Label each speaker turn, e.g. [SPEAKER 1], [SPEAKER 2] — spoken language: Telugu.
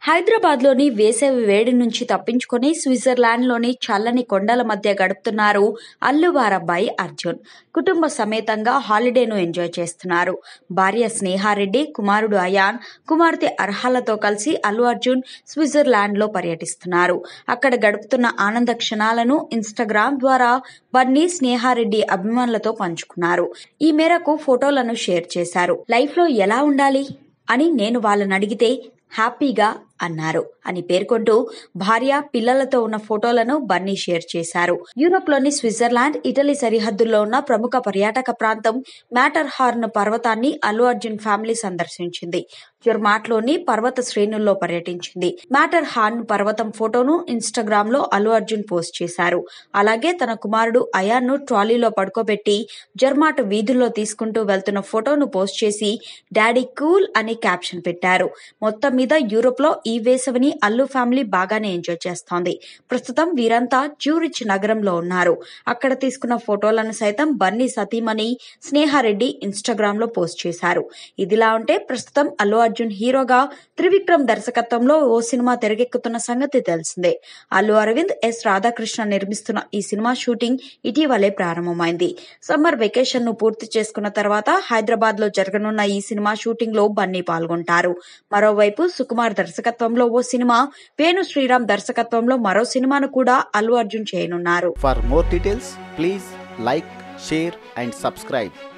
[SPEAKER 1] హైదరాబాద్లోని వేసవి వేడి నుంచి తప్పించుకొని స్విట్జర్లాండ్లోని చల్లని కొండల మధ్య గడుపుతున్నారు అల్లువారబ్బాయి అర్జున్ కుటుంబ సమేతంగా హాలిడేను ఎంజాయ్ చేస్తున్నారు భార్య స్నేహారెడ్డి కుమారుడు అయాన్ కుమార్తె అర్హాలతో కలిసి అల్లు అర్జున్ స్విట్జర్లాండ్లో పర్యటిస్తున్నారు అక్కడ గడుపుతున్న ఆనంద క్షణాలను ఇన్స్టాగ్రామ్ ద్వారా బన్నీ స్నేహారెడ్డి అభిమానులతో పంచుకున్నారు ఈ మేరకు ఫోటోలను షేర్ చేశారు లైఫ్లో ఎలా ఉండాలి అని నేను వాళ్ళని అడిగితే హ్యాపీగా అన్నారు అని పేర్కొంటూ భార్య పిల్లలతో ఉన్న ఫోటోలను బన్నీ షేర్ చేశారు యూరోప్ లోని స్విట్జర్లాండ్ ఇటలీ సరిహద్దుల్లో ఉన్న ప్రముఖ పర్యాటక ప్రాంతం మ్యాటర్ హార్న్ పర్వతాన్ని అల్లు అర్జున్ ఫ్యామిలీ సందర్శించింది జుర్మాట్లోని పర్వత శ్రేణుల్లో పర్యటించింది మ్యాటర్ హార్న్ పర్వతం ఫోటోను ఇన్స్టాగ్రామ్ లో అల్లు అర్జున్ పోస్ట్ చేశారు అలాగే తన కుమారుడు అయాన్ ను ట్రాలీలో పడుకోబెట్టి జర్మాట్ వీధుల్లో తీసుకుంటూ వెళ్తున్న ఫోటోను పోస్ట్ చేసి డాడీ కూల్ అని క్యాప్షన్ పెట్టారు మొత్తం మీద యూరోప్ లో ఈ వేసవిని అల్లు ఫ్యామిలీ బాగానే ఎంజాయ్ చేస్తోంది ప్రస్తుతం వీరంతా జ్యూరిచ్ నగరంలో ఉన్నారు అక్కడ తీసుకున్న ఫోటోలను సైతం బన్నీ సతీమణి స్నేహారెడ్డి ఇన్స్టాగ్రామ్ లో పోస్ట్ చేశారు ఇదిలా ఉంటే ప్రస్తుతం అల్లు అర్జున్ హీరోగా త్రివిక్రమ్ దర్శకత్వంలో ఓ సినిమా తెరకెక్కుతున్న సంగతి తెలిసిందే అల్లు అరవింద్ ఎస్ రాధాకృష్ణ నిర్మిస్తున్న ఈ సినిమా షూటింగ్ ఇటీవలే ప్రారంభమైంది సమ్మర్ వెకేషన్ ను పూర్తి చేసుకున్న తర్వాత హైదరాబాద్ లో జరగనున్న ఈ సినిమా షూటింగ్ లో బన్నీ పాల్గొంటారు మరోవైపు సుకుమార్ దర్శకత్వంలో ఓ సినిమా వేణు శ్రీరామ్ దర్శకత్వంలో మరో సినిమాను కూడా అల్లు అర్జున్ చేయనున్నారు
[SPEAKER 2] For more details, please like, share, and subscribe.